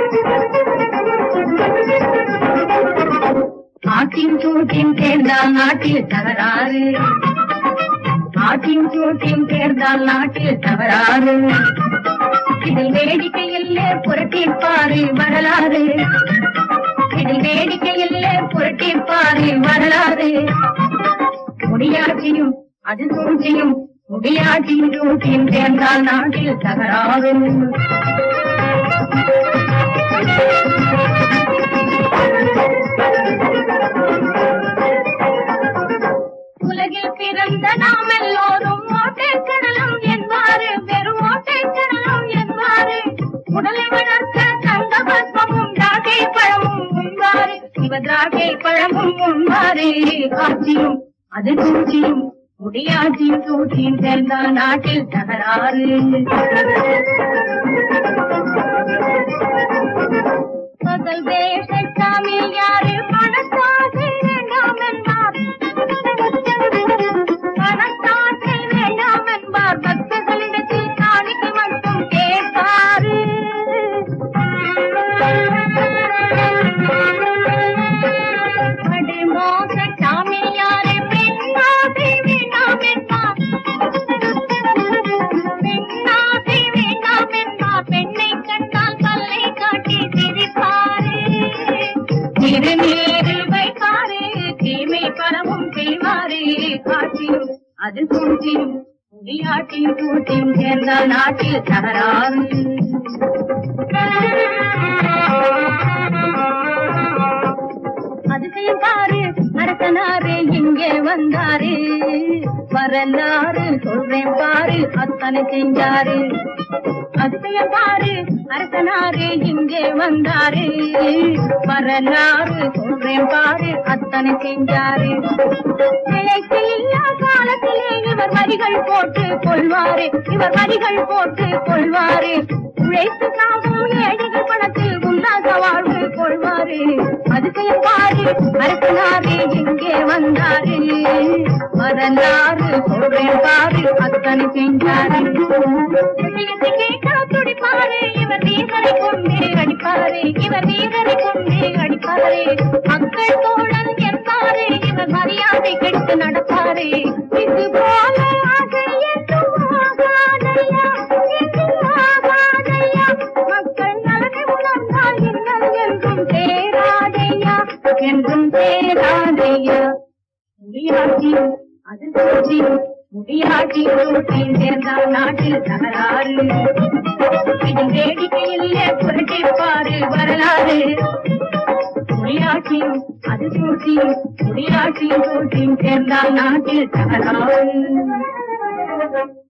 ஆட்டின் சூட்டின் தேர்ந்தால் நாட்டில் தகராறு ஆட்டின் சூட்டின் தேர்ந்தால் நாட்டில் தகராறு இதில் வேடிக்கை இல்லை புரட்டிப்பாரு வரலாறு இதில் வேடிக்கை இல்லை புரட்டிப்பாரு வரலாறு முடியாட்சியும் அது சூழ்ச்சியும் முடியாட்சியும் சூழ்ச்சியும் சேர்ந்தால் நாட்டில் தகராறு உலகில் பிறந்த நாம் எல்லோரும் ஓட்டை கடலம் என்பாரு வெறும் ஓட்டை கடலம் என்பாரு உடலை வளர்த்த தங்க பஸ்மமும் திராட்சை பழமும் உண்பாரு இவ திராட்சை பழமும் உண்பாரு ஆட்சியும் அது சூழ்ச்சியும் முடியாட்சியும் சூழ்ச்சியும் சேர்ந்தால் நாட்டில் தகராறு பகல் வேஷ சாமி யாரு பணத்தாசை வேண்டாம் என்பார் பணத்தாசை வேண்டாம் என்பார் பக்தர்களிடத்தில் காணிக்கை மட்டும் கேட்பாரு மோச சாமி யாரு பெண்ணாசை வேண்டாம் என்பார் பெண்ணாசை வேண்டாம் என்பார் பெண்ணை கண்டால் கல்லை காட்டி சிரிப்பாரு திருநீரில் வைப்பாரு தீமை பரவும் செய்வாரு காட்சியும் அது சூழ்ச்சியும் முடியாட்டியும் சூழ்ச்சியும் சேர்ந்தால் நாட்டில் தகராறு அதிசயம் பாரு அரசனாரு இங்கே வந்தாரு வரலாறு சொல்றேன் பாரு அத்தனை செஞ்சாரு அதிசயம் பாரு அரசனாரு இங்கே வந்தாரு வரலாறு சொல்றேன் பாரு அத்தனை செஞ்சாரு பிழைப்பு இல்லா காலத்திலே இவர் வரிகள் போட்டு கொள்வாரு இவர் வரிகள் போட்டு கொள்வாரு உழைத்து சாகும் ஏழைகள் பணத்தில் உல்லாச வாழ்வு கொள்வாரு அதிசயம் பாரு அரசனாரு இங்கே வந்தாரு வரலாறு சொல்றேன் பாரு அத்தனை செஞ்சாரு விஷயத்தை கேட்டா துடிப்பாரு இவர் வீரரை கொண்டு அடிப்பாரு இவர் வீரரை கொண்டு அடிப்பாரு மக்கள் தோழன் என்பாரு இவர் மரியாதை கெடுத்து நடப்பாரு இது போல ஆசை என்றும் ஆகாதையா என்றும் ஆகாதையா மக்கள் நலனை உணர்ந்தால் இன்னல் என்றும் தேராதையா என்றும் தேராதையா முடியாட்சியும் அது சூழ்ச்சியும் முடியாட்சியும் சூழ்ச்சியும் சேர்ந்தால் நாட்டில் தகராறு இதில் வேடிக்கையில் புரட்டிப்பாரு வரலாறு முடியாட்சியும் அது சூழ்ச்சியும் முடியாட்சியும் சூழ்ச்சியும் சேர்ந்தால் நாட்டில் தகராறு